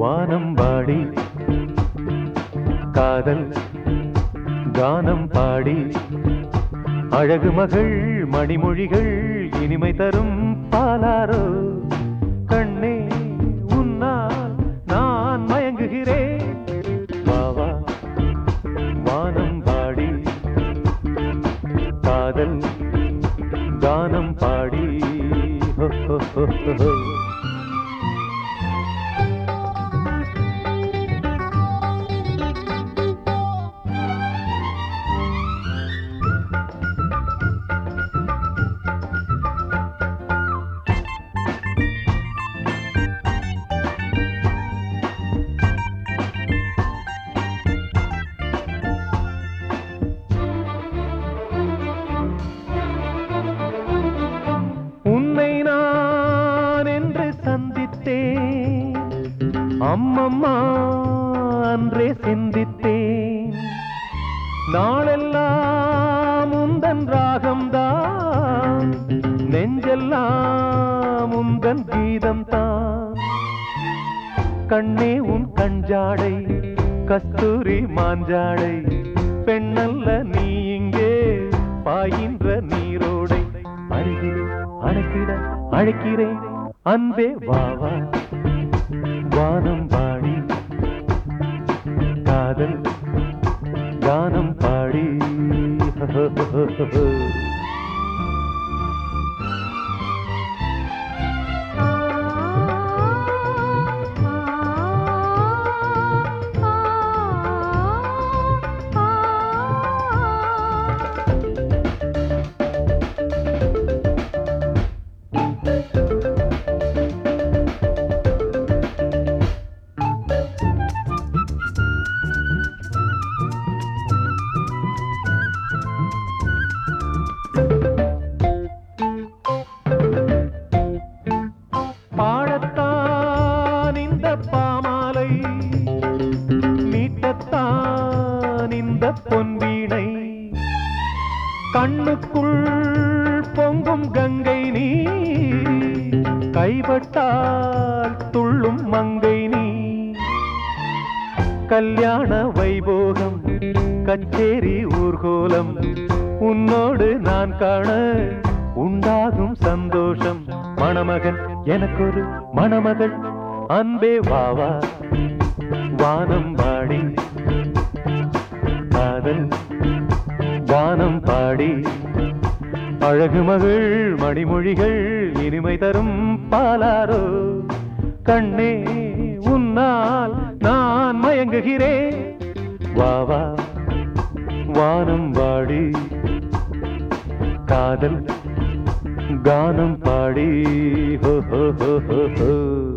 வானம் பாடி காதல் கானம் பாடி அழகு மகள் மணிமொழிகள் இனிமை தரும் பாலாரோ கண்ணே உன்னால் நான் மயங்குகிறேன் வா வா வானம் பாடி காதல் கானம் பாடி ஹோ, ஹோ, ஹோ, ஹோ, ஹோ. உன்னை நான் என்று சந்தித்தேன் அம்மம்மா அன்றே சிந்தித்தேன் நாளெல்லாம் உந்தன் ராகம்தான் நெஞ்செல்லாம் உந்தன் கீதம்தான் கண்ணே உன் கஞ்சாடை கஸ்தூரி மாஞ்சாடை பெண்ணல்ல நீ இங்கே பாயின்ற நீரோடை அருகில் அணைக்கிட அழைக்கிறேன் அன்பே வா வா வானம் பாடி காதல் கானம் பாடி பாடத்தான் இந்த பாமாலை மீட்டத்தான் இந்த பொன்வீணை கண்ணுக்குள் பொங்கும் கங்கை நீ கைப்பட்டால் துள்ளும் மங்கை நீ கல்யாண வைபோகம் கச்சேரி ஊர்கோலம் உன்னோடு நான் காண உண்டாகும் சந்தோஷம் மணமகன் எனக்கொரு மணமகள் அன்பே வாவா வானம் பாடி காதல் கானம் பாடி அழகு மகள் மணிமொழிகள் இனிமை தரும் பாலாரோ கண்ணே உன்னால் நான் மயங்குகிறேன் வா வா வானம் பாடி காதல் கானம் பாடி ஹோ ஹோ ஹோ ஹோ ஹோ